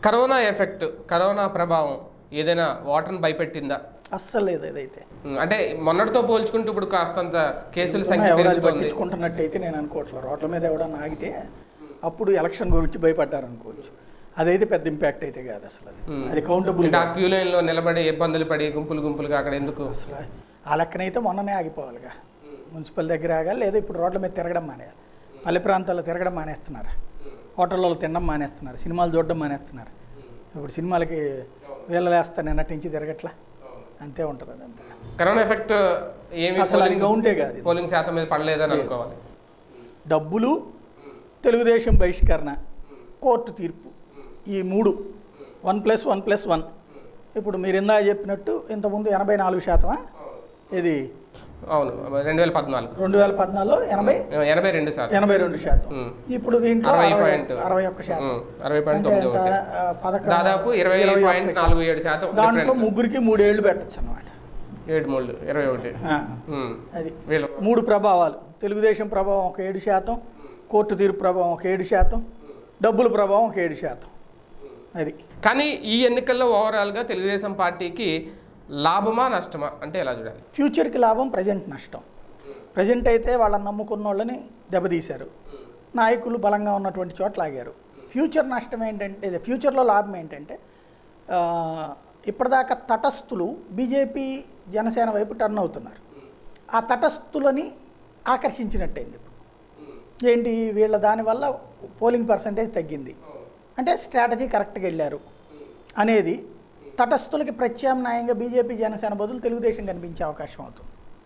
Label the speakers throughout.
Speaker 1: Corona effect corona ప్రభావం ఏదైనా వాటర్ని భయపెట్టిందా
Speaker 2: అస్సలు లేదు ఇదైతే
Speaker 1: ఉమ్, అంటే మొన్నటితో పోల్చుకుంటూ ఇప్పుడు కాస్తంత కేసుల సంఖ్య
Speaker 2: ఎవరు అది
Speaker 1: పెరుగుతోంది
Speaker 2: పట్టించుకుంటున్నట్టయితే నేను అనుకోవట్లేదు రోడ్ల మీద ఎవడన్నా ఆగితే అప్పుడు ఎలక్షన్ గురించి భయపడ్డారు అనుకోవచ్చు అదైతే పెద్ద ఇంపాక్ట్ అయితే కాదు అసలు అది అది కౌంటబుల్
Speaker 1: అంటే ఆ క్యూ లైన్లో నిలబడి ఇబ్బందులు పడి గుంపులు గుంపులుగా అక్కడ ఎందుకు
Speaker 2: అసలు ఆ లెక్కనైతే మొన్ననే ఆగిపోవాలిగా మున్సిపల్ దగ్గర ఆగాలి లేదా ఇప్పుడు రోడ్ల మీద తిరగడం మానేయాలి పల్లె ప్రాంతాల్లో తిరగడం మానేస్తున్నారు హోటల్లో తినడం మానేస్తున్నారు సినిమాలు చూడడం మానేస్తున్నారు ఇప్పుడు సినిమాలకి వీళ్ళలేస్తాను నటించి తిరగట్లా అంతే ఉంటుంది అదంతా
Speaker 1: కరోనా ఎఫెక్ట్ ఏమి
Speaker 2: అసలు అది
Speaker 1: పోలింగ్
Speaker 2: కౌంటే కాదు ఇది.
Speaker 1: పోలింగ్ శాతం మీద పడలేదని అనుకోవాలి
Speaker 2: డబ్బులు తెలుగుదేశం బహిష్కరణ కోర్టు తీర్పు ఈ మూడు one plus one plus one ఇప్పుడు మీరు ఇందాక చెప్పినట్టు ఇంతకుముందు ఎనభై నాలుగు శాతమా ఇది
Speaker 1: అవును రెండు వేల పద్నాలుగు
Speaker 2: రెండు వేల పద్నాలుగులో ఎనభై
Speaker 1: ఎనభై రెండు శాతం
Speaker 2: ఎనభై రెండు శాతం
Speaker 1: ఉమ్.
Speaker 2: ఇప్పుడు దీంట్లో
Speaker 1: అరవై
Speaker 2: అరవై
Speaker 1: పాయింట్
Speaker 2: అరవై ఒక్క శాతం
Speaker 1: ఉమ్, అరవై పాయింట్
Speaker 2: అంటే
Speaker 1: తొమ్మిది
Speaker 2: ఎంత?
Speaker 1: ఒకటి
Speaker 2: ఆ, పదకొండు
Speaker 1: దాదాపు ఇరవై
Speaker 2: ఇరవై
Speaker 1: పాయింట్
Speaker 2: ఒక్క
Speaker 1: నాలుగు ఏడు శాతం
Speaker 2: దాంట్లో
Speaker 1: డిఫరెన్స్
Speaker 2: ముగ్గురికి మూడేళ్లు పెట్టచ్చు అన్నమాట
Speaker 1: ఏడు మూడు ఇరవై ఒకటి
Speaker 2: ఆ,
Speaker 1: ఉమ్.
Speaker 2: అది
Speaker 1: వీళ్ళు
Speaker 2: మూడు ప్రభావాలు తెలుగుదేశం ప్రభావం ఒక ఏడు శాతం కోర్టు తీర్పు ప్రభావం ఒక ఏడు శాతం డబ్బుల ప్రభావం ఒక ఏడు శాతం అది
Speaker 1: కానీ ఈ ఎన్నికల్లో ఓవరాల్గా తెలుగుదేశం పార్టీకి లాభమా నష్టమా అంటే ఎలా చూడాలి
Speaker 2: ఫ్యూచర్కి లాభం ప్రజెంట్ నష్టం ప్రజెంట్ అయితే వాళ్ళని నమ్ముకున్న వాళ్ళని దెబ్బతీశారు నాయకులు బలంగా ఉన్నటువంటి చోట్ల ఆగారు ఫ్యూచర్ నష్టం ఏంటంటే ఇది ఫ్యూచర్లో లాభం ఏంటంటే ఆ, ఇప్పటిదాకా తటస్థులు బీజేపీ జనసేన వైపు టర్న్ అవుతున్నారు ఆ తటస్థులని ఆకర్షించినట్టయింది ఇప్పుడు ఏంటి వీళ్ళ దానివల్ల పోలింగ్ పర్సంటేజ్ తగ్గింది అంటే స్ట్రాటజీ కరెక్ట్గా వెళ్ళారు అనేది తటస్థులకి ప్రత్యామ్నాయంగా బీజేపీ జనసేన బదులు తెలుగుదేశం కనిపించే అవకాశం అవుతుంది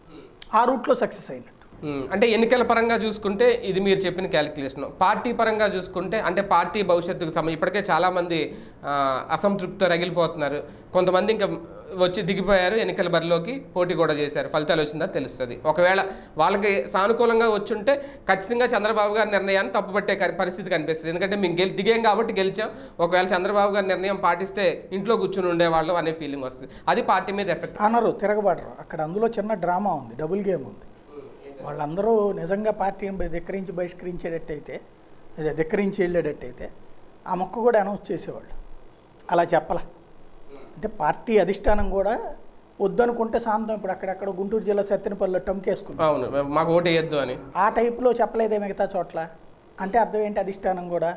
Speaker 2: ఆ రూట్లో సక్సెస్ అయినట్టు
Speaker 1: ఉమ్, అంటే ఎన్నికల పరంగా చూసుకుంటే ఇది మీరు చెప్పిన క్యాలిక్యులేషన్ పార్టీ పరంగా చూసుకుంటే అంటే పార్టీ భవిష్యత్తుకు సంబంధించి ఇప్పటికే చాలామంది ఆ, అసంతృప్తితో రగిలిపోతున్నారు కొంతమంది ఇంకా వచ్చి దిగిపోయారు ఎన్నికల బరిలోకి పోటీ కూడా చేశారు ఫలితాలు వచ్చిందా తెలుస్తుంది ఒకవేళ వాళ్ళకి సానుకూలంగా వచ్చుంటే ఖచ్చితంగా చంద్రబాబు గారి నిర్ణయాన్ని తప్పుపట్టే కరి- పరిస్థితి కనిపిస్తుంది ఎందుకంటే మేము గెలి దిగాం కాబట్టి గెలిచాం ఒకవేళ చంద్రబాబు గారి నిర్ణయం పాటిస్తే ఇంట్లో కూర్చుని ఉండేవాళ్ళు అనే ఫీలింగ్ వస్తుంది అది పార్టీ మీద ఎఫెక్ట్
Speaker 2: అనరు తిరగబడరు అక్కడ అందులో చిన్న డ్రామా ఉంది డబుల్ గేమ్ ఉంది వాళ్ళందరూ నిజంగా పార్టీని ధిక్కరించి బహిష్కరించేటట్టయితే అదే ధిక్కరించి వెళ్ళేటట్టయితే ఆ మొక్క కూడా అనౌన్స్ చేసేవాళ్ళు అలా చెప్పలా అంటే పార్టీ అధిష్టానం కూడా వద్దనుకుంటే సాంతం ఇప్పుడు అక్కడక్కడ గుంటూరు జిల్లా సత్తెనపల్లిలో టమ్కేసుకుంది
Speaker 1: అవును మాకు ఓటు వేయొద్దు అని
Speaker 2: ఆ టైపులో చెప్పలేదే మిగతా చోట్ల అంటే అర్థం ఏంటి అధిష్టానం కూడా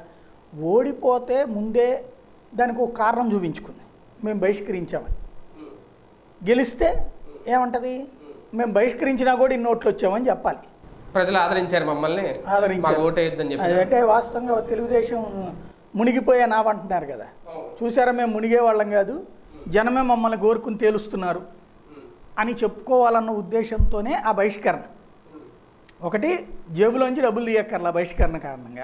Speaker 2: ఓడిపోతే ముందే దానికి ఒక కారణం చూపించుకుంది మేము బహిష్కరించామని గెలిస్తే ఏమంటది మేము బహిష్కరించినా కూడా ఇన్ని ఓట్లు వచ్చామని చెప్పాలి
Speaker 1: ప్రజలు ఆదరించారు మమ్మల్ని
Speaker 2: ఆదరించారు.
Speaker 1: మాకు ఓటు వేయొద్దని చెప్పి
Speaker 2: అదంటే వాస్తవంగా తెలుగుదేశం మునిగిపోయే నావంటున్నారు కదా చూసారా మేము మునిగే వాళ్ళం కాదు జనమే మమ్మల్ని కోరుకుని తేలుస్తున్నారు అని చెప్పుకోవాలన్న ఉద్దేశంతోనే ఆ బహిష్కరణ ఒకటి జేబులోంచి డబ్బులు తీయక్కర్లా బహిష్కరణ కారణంగా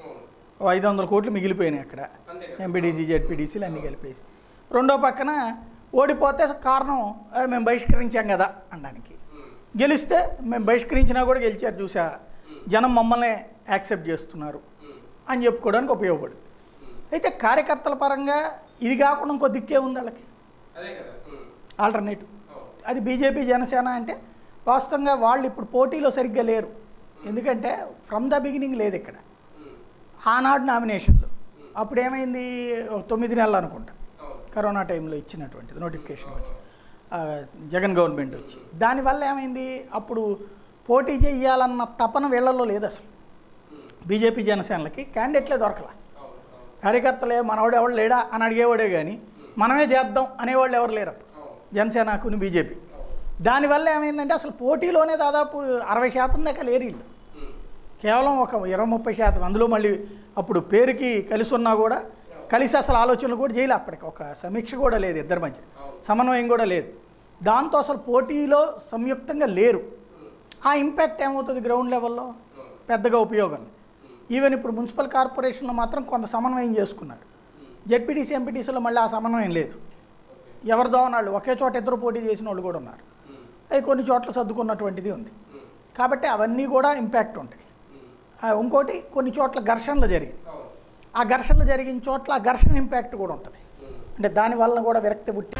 Speaker 2: ఓ ఐదు వందల కోట్లు మిగిలిపోయినాయి అక్కడ ఎంపీడీసీ జెడ్పీడీసీలు అన్నీ కలిపేసి రెండో పక్కన ఓడిపోతే కారణం "ఏ, మేము బహిష్కరించాం కదా అనడానికి గెలిస్తే మేము బహిష్కరించినా కూడా గెలిచారు చూసా జనం మమ్మల్ని యాక్సెప్ట్ చేస్తున్నారు అని చెప్పుకోవడానికి ఉపయోగపడుతుంది అయితే కార్యకర్తల పరంగా ఇది కాకుండా ఇంకో దిక్కే ఉంది వాళ్ళకి
Speaker 1: అదే కదా ఉమ్.
Speaker 2: ఆల్టర్నేటివ్ అది బీజేపీ జనసేన అంటే వాస్తవంగా వాళ్ళు ఇప్పుడు పోటీలో సరిగ్గా లేరు ఎందుకంటే ఫ్రమ్ ద బిగినింగ్ లేదు ఇక్కడ ఆనాడు నామినేషన్లు అప్పుడు ఏమైంది ఒక తొమ్మిది నెలలు అనుకుంటా కరోనా టైంలో ఇచ్చినటువంటిది నోటిఫికేషన్ వచ్చి ఆ, జగన్ గవర్నమెంట్ వచ్చి దానివల్ల ఏమైంది అప్పుడు పోటీ చేయాలన్న తపన వీళ్ళల్లో లేదు అసలు బీజేపీ జనసేనలకి క్యాండిడేట్లే దొరకల కార్యకర్తలే మనవాడు ఎవడు లేడా అని అడిగేవాడే కానీ మనమే చేద్దాం అనేవాళ్ళు ఎవరు లేరు అప్పుడు జనసేనకుని బీజేపీ దానివల్ల ఏమైందంటే అసలు పోటీలోనే దాదాపు అరవై శాతం దాకా లేరు వీళ్ళు కేవలం ఒక ఇరవై ముప్పై శాతం అందులో మళ్ళీ అప్పుడు పేరుకి కలిసి ఉన్నా కూడా కలిసి అసలు ఆలోచనలు కూడా చేయలే అప్పటికి ఒక సమీక్ష కూడా లేదు ఇద్దరి మధ్య సమన్వయం కూడా లేదు దాంతో అసలు పోటీలో సంయుక్తంగా లేరు ఆ ఇంపాక్ట్ ఏమవుతుంది గ్రౌండ్ లెవెల్లో పెద్దగా ఉపయోగం ఈవెన్ ఇప్పుడు మున్సిపల్ కార్పొరేషన్లో మాత్రం కొంత సమన్వయం చేసుకున్నారు జెడ్పీటీసీ ఎంపీటీసీలో మళ్ళీ ఆ సమన్వయం లేదు ఎవరిదో వాళ్ళు ఒకే చోట ఇద్దరు పోటీ చేసిన వాళ్ళు కూడా ఉన్నారు అవి కొన్ని చోట్ల సర్దుకున్నటువంటిది ఉంది కాబట్టి అవన్నీ కూడా ఇంపాక్ట్ ఉంటాయి ఆ, ఇంకోటి కొన్ని చోట్ల ఘర్షణలు జరిగింది ఆ ఘర్షణలు జరిగిన చోట్ల ఆ ఘర్షణ ఇంపాక్ట్ కూడా ఉంటుంది అంటే దాని వలన కూడా విరక్తి పుట్టే